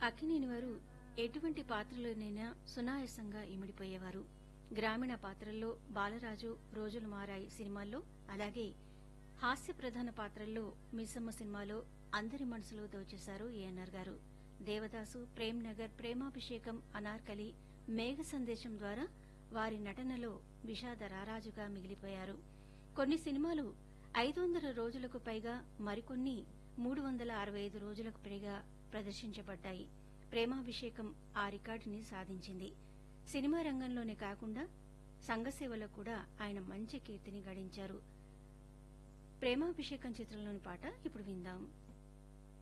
అక్కినేని వారు ఎటువంటి పాత్రలోనైనా సునాయాసంగా ఇమిడిపోయేవారు గ్రామీణ పాత్రల్లో బాలరాజు రోజులు మారాయి సినిమాల్లో అలాగే హాస్య ప్రధాన పాత్రల్లో మిస్సమ్మ సినిమాలో అందరి మనసులో దోచేశారు ఏఎన్ఆర్ గారు దేవదాసు ప్రేమ్ నగర్ ప్రేమాభిషేకం అనార్కలి మేఘ సందేశం ద్వారా వారి నటనలో విషాద రారాజుగా మిగిలిపోయారు కొన్ని సినిమాలు ఐదు వందల రోజులకు పైగా మరికొన్ని మూడు వందల అరవై ఐదు రోజులకు పైగా ప్రదర్శించబడ్డాయి ప్రేమాభిషేకం ఆ రికార్డుని సాధించింది సినిమా రంగంలోనే కాకుండా సంఘసేవలో కూడా ఆయన మంచి కీర్తిని గడించారు ప్రేమాభిషేకం చిత్రంలోని పాట ఇప్పుడు విందాం